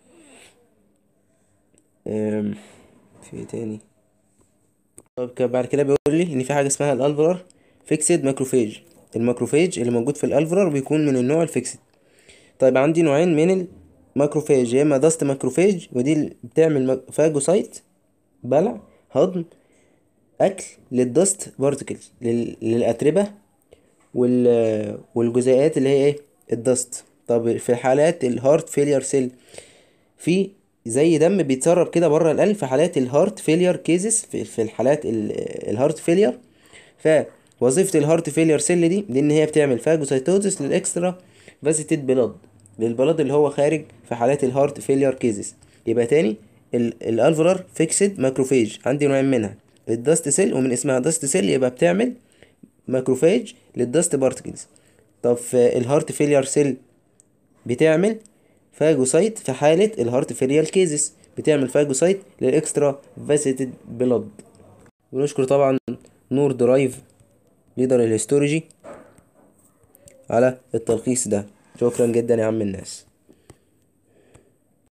Speaker 1: أم، في إيه تاني طب ك- بعد كده بيقول لي ان في حاجه اسمها الالفولار فيكسد ماكروفيج الماكروفيج اللي موجود في الالفولار بيكون من النوع الفيكسد طيب عندي نوعين من الماكروفاج يا اما داست ماكروفاج ودي اللي بتعمل ماك- فاجوسايت بلع هضم اكل للدست بارتكلز للاتربه وال والجزيئات اللي هي ايه الدست طب في حالات الهارت فيلير سيل في زي دم بيتسرب كده بره القلب في حالات الهارت فيلير كيزز في, في الحالات ال- الهارت فيلير فوظيفة الهارت فيلير سيل دي دي ان هي بتعمل فاجوسايتوزس للاكسترا فاسيتد بلاد للبلاد اللي هو خارج في حالات الهارت فيلير كيزز يبقى تاني الالفولار فيكسد ماكروفيج عندي نوعين منها الدست سيل ومن اسمها دست سيل يبقى بتعمل ماكروفاج للدست بارتكلز طب في الهارت فيلير سيل بتعمل فاجوسايت في حالة الهارت فيلير كيزز بتعمل فاجوسايت للاكسترا فاسيتد بلاد ونشكر طبعا نور درايف ليدر الهيستولوجي على التلخيص ده شكرا جدا يا عم الناس